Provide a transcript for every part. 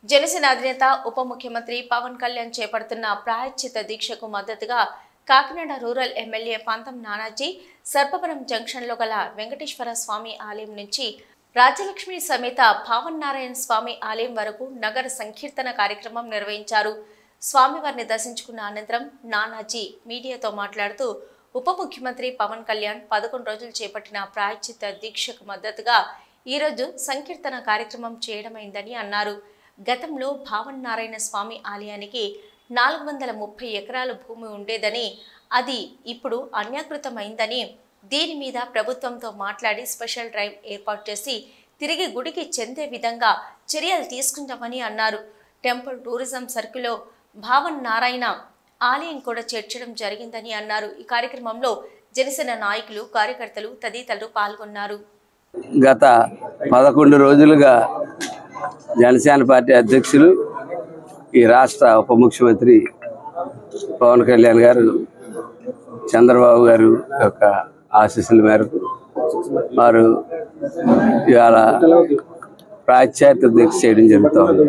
జనసేన అధినేత ఉప ముఖ్యమంత్రి పవన్ కళ్యాణ్ చేపడుతున్న ప్రాయశ్చిత దీక్షకు మద్దతుగా కాకినాడ రూరల్ ఎమ్మెల్యే పంతం నానాజీ సర్పవరం జంక్షన్లో గల వెంకటేశ్వర స్వామి ఆలయం నుంచి రాజలక్ష్మి సమేత భావన్ నారాయణ స్వామి ఆలయం వరకు నగర సంకీర్తన కార్యక్రమం నిర్వహించారు స్వామివారిని దర్శించుకున్న అనంతరం నానాజీ మీడియాతో మాట్లాడుతూ ఉప ముఖ్యమంత్రి పవన్ కళ్యాణ్ పదకొండు రోజులు చేపట్టిన ప్రాయశ్చిత దీక్షకు మద్దతుగా ఈరోజు సంకీర్తన కార్యక్రమం చేయడమైందని అన్నారు గతంలో భావన్ నారాయణ స్వామి ఆలయానికి నాలుగు వందల ముప్పై ఎకరాల భూమి ఉండేదని అది ఇప్పుడు అన్యాకృతమైందని దీని మీద ప్రభుత్వంతో మాట్లాడి స్పెషల్ డ్రైవ్ ఏర్పాటు చేసి తిరిగి గుడికి చెందే విధంగా చర్యలు తీసుకుంటామని అన్నారు టెంపుల్ టూరిజం సర్కిల్లో భావన్ నారాయణ ఆలయం కూడా చేర్చడం జరిగిందని అన్నారు ఈ కార్యక్రమంలో జనసేన నాయకులు కార్యకర్తలు తదితరులు పాల్గొన్నారు గత పదకొండు రోజులుగా జనసేన పార్టీ అధ్యక్షులు ఈ రాష్ట్ర ఉప ముఖ్యమంత్రి పవన్ కళ్యాణ్ గారు చంద్రబాబు గారు యొక్క ఆశీస్సుల మేరకు వారు ఇవాళ ప్రాచ్యాత దీక్ష చేయడం జరుగుతోంది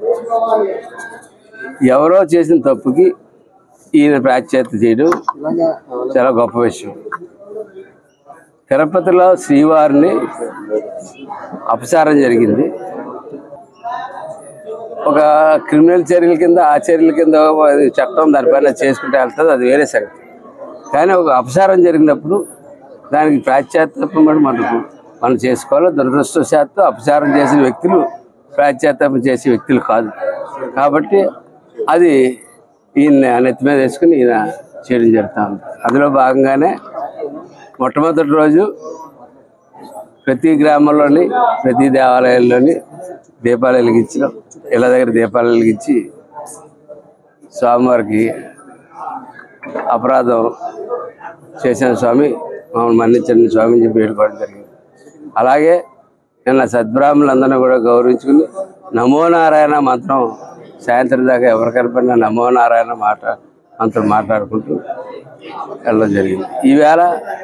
ఎవరో చేసిన తప్పుకి ఈయన ప్రాచ్యాత చేయడం చాలా గొప్ప విషయం తిరుపతిలో శ్రీవారిని అపచారం జరిగింది ఒక క్రిమినల్ చర్యల కింద ఆ చర్యల కింద అది చట్టం దానిపైన చేసుకుంటే వెళ్తుంది అది వేరే సంగతి కానీ ఒక అపచారం జరిగినప్పుడు దానికి ప్రాశ్చాత్తాపం కూడా మనకు మనం చేసుకోవాలి దురదృష్టవశాత్తు అపచారం చేసిన వ్యక్తులు ప్రాశ్చాత్తాపం చేసే వ్యక్తులు కాదు కాబట్టి అది ఈయన నెత్తి మీద వేసుకుని ఈయన చేయడం జరుగుతూ ఉంది అందులో భాగంగానే మొట్టమొదటి రోజు ప్రతి గ్రామంలోని ప్రతి దేవాలయాల్లోని దీపాలు వెలిగించడం ఇళ్ళ దగ్గర దీపాలు వెలిగించి స్వామివారికి అపరాధం చేసిన స్వామి మమ్మల్ని మన్నించండి స్వామి అని చెప్పి వేడుకోవడం జరిగింది అలాగే నిన్న సద్బ్రాహ్మణులందరినీ కూడా గౌరవించుకుని నమో నారాయణ మంత్రం సాయంత్రం దాకా ఎవరు కనపడినా నమో నారాయణ మాట మంత్రం మాట్లాడుకుంటూ వెళ్ళడం జరిగింది ఈవేళ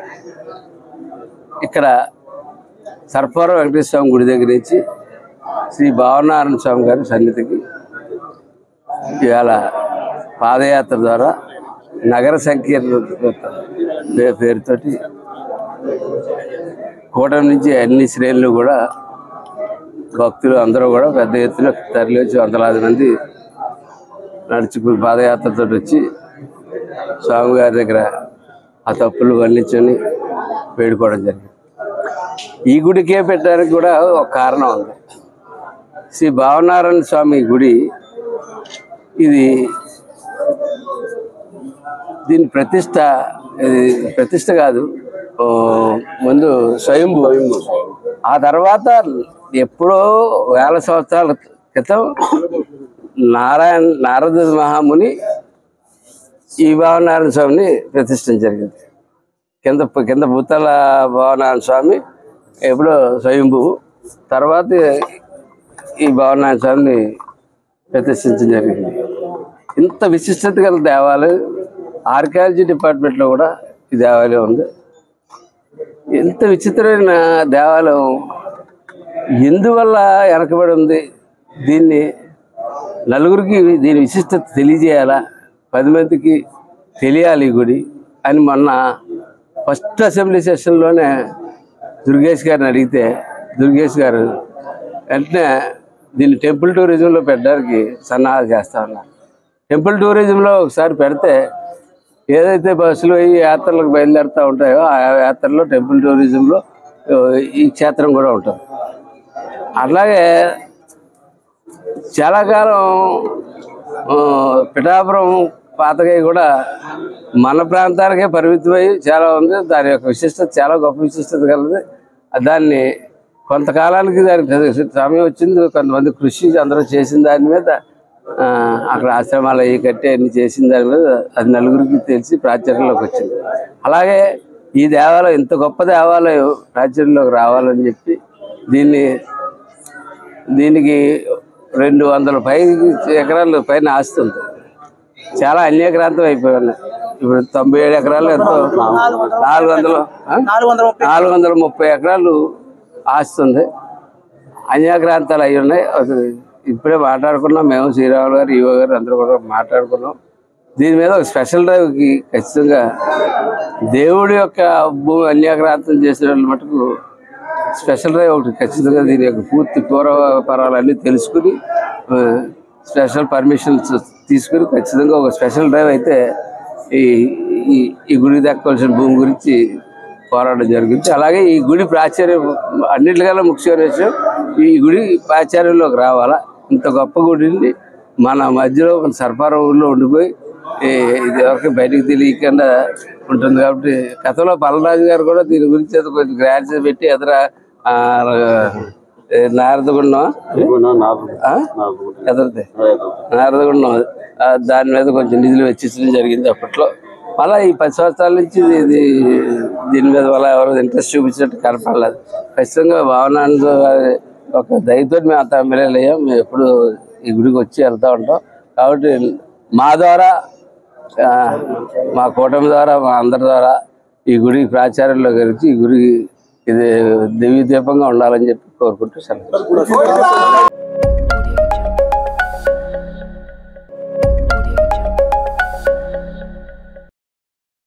ఇక్కడ సర్పవరం వెంకటేశ్వర స్వామి గుడి దగ్గర నుంచి శ్రీ భావనారాయణ స్వామి గారి సన్నిధికి ఇవాళ పాదయాత్ర ద్వారా నగర సంకీర్ణ పే- పేరుతోటి కూటమి నుంచి అన్ని శ్రేణులు కూడా భక్తులు అందరూ కూడా పెద్ద ఎత్తున తరలి వచ్చి వందలాది మంది నడుచుకుని పాదయాత్రతో వచ్చి స్వామివారి దగ్గర ఆ తప్పులు వర్ణించని వేడుకోవడం జరిగింది ఈ గుడికే పెట్టడానికి కూడా ఒక కారణం ఉంది శ్రీ భావనారాయణ స్వామి గుడి ఇది దీని ప్రతిష్ట ఇది ప్రతిష్ట కాదు ఓ, ముందు స్వయంభూ ఆ తర్వాత ఎప్పుడో వేల సంవత్సరాల క్రితం నారాయణ నారద మహాముని ఈ భావనారాయణ స్వామిని ప్రతిష్టం జరిగింది కింద కింద భూతల భావనారాయణ స్వామి ఎప్పుడో స్వయంభూ తర్వాత ఈ భావనారాయణ స్వామిని ప్రతిష్ఠించడం జరిగింది ఇంత విశిష్టత గల దేవాలయం ఆర్కియాలజీ డిపార్ట్మెంట్లో కూడా ఈ దేవాలయం ఉంది ఎంత విచిత్రమైన దేవాలయం ఎందువల్ల వెనకబడి ఉంది దీన్ని నలుగురికి దీని విశిష్టత తెలియజేయాలా పది మందికి తెలియాలి ఈ గుడి అని మొన్న ఫస్ట్ అసెంబ్లీ సెషన్లోనే దుర్గేష్ గారిని అడిగితే దుర్గేష్ గారు వెంటనే దీన్ని టెంపుల్ టూరిజంలో పెట్టడానికి సన్నాహాలు చేస్తా ఉన్నారు టెంపుల్ టూరిజంలో ఒకసారి పెడితే ఏదైతే బస్సులు ఈ యాత్రలకు బయలుదేరుతూ ఉంటాయో ఆ యాత్రలో టెంపుల్ టూరిజంలో ఈ క్షేత్రం కూడా ఉంటుంది అట్లాగే చాలా కాలం ఆ, పిఠాపురం పాతగా కూడా మన ప్రాంతానికే పరిమితమై చాలా ఉంది దాని యొక్క విశిష్టత చాలా గొప్ప విశిష్టత కలది దాన్ని కొంతకాలానికి దానికి సమయం వచ్చింది కొంతమంది కృషి అందరూ చేసిన దాని మీద ఆ, అక్కడ ఆశ్రమాలు అవి కట్టి అన్ని చేసిన దాని మీద అది నలుగురికి తెలిసి ప్రాచుర్యంలోకి వచ్చింది అలాగే ఈ దేవాలయం ఇంత గొప్ప దేవాలయం ప్రాచుర్యంలోకి రావాలని చెప్పి దీన్ని దీనికి రెండు వందల పై ఎకరాలు పైన ఆస్తి ఉంది చాలా అన్యక్రాంతం అయిపోయి ఉన్నాయి ఇప్పుడు తొంభై ఏడు ఎకరాలు ఎంతో నాలుగు వందలు ఆ? నాలుగు వందల ముప్పై ఎకరాలు ఆస్తి ఉంది అన్యాక్రాంతాలు అయి ఉన్నాయి అది ఇప్పుడే మాట్లాడుకున్నాం మేము శ్రీరాములు గారు ఈవో గారు అందరూ కూడా మాట్లాడుకున్నాం దీని మీద ఒక స్పెషల్ డ్రైవ్కి ఖచ్చితంగా దేవుడి యొక్క భూమి అన్యాక్రాంతం చేసిన వాళ్ళ మటుకు స్పెషల్ డ్రైవ్ ఒకటి ఖచ్చితంగా దీని యొక్క పూర్తి పూర్వపరాలన్నీ తెలుసుకుని ఆ, స్పెషల్ పర్మిషన్స్ తీసుకుని ఖచ్చితంగా ఒక స్పెషల్ డ్రైవ్ అయితే ఈ ఈ- ఈ గుడి దక్కవలసిన భూమి గురించి పోరాటం జరిగింది అలాగే ఈ గుడి ప్రాచుర్యం అన్నిటికన్నా ముఖ్యమైన విషయం ఈ గుడి ప్రాచుర్యంలోకి రావాలా ఇంత గొప్ప గుడిని మన మధ్యలో మన సర్పారం ఊళ్ళో ఉండిపోయి ఈ ఇది ఎవరికి బయటికి తెలియకుండా ఉంటుంది కాబట్టి గతంలో పల్లరాజు గారు కూడా దీని గురించి ఏదో కొంచెం గ్రాండ్స్ పెట్టి ఎదుర ఆ, ఏ, నారదగుండం ఆ? ఎదరదే నారదగుండం ఆ, దాని మీద కొంచెం నిధులు వెచ్చించడం జరిగింది అప్పట్లో మళ్ళీ ఈ పది సంవత్సరాల నుంచి ఇది ఇది దీని మీద వల్ల ఎవరు ఇంట్రెస్ట్ చూపించినట్టు కనపడలేదు ఖచ్చితంగా భావనానంద గారి ఒక దయతో మేము అంత ఎమ్మెల్యేలు అయ్యాం మేము ఎప్పుడు ఈ గుడికి వచ్చి వెళ్తూ ఉంటాం కాబట్టి మా ద్వారా ఆ, మా కూటమి ద్వారా మా అందరి ద్వారా ఈ గుడి ప్రాచార్యంలో గురించి ఈ గుడి ఇది దివ్య దీపంగా ఉండాలని చెప్పి కోరుకుంటూ సెలవు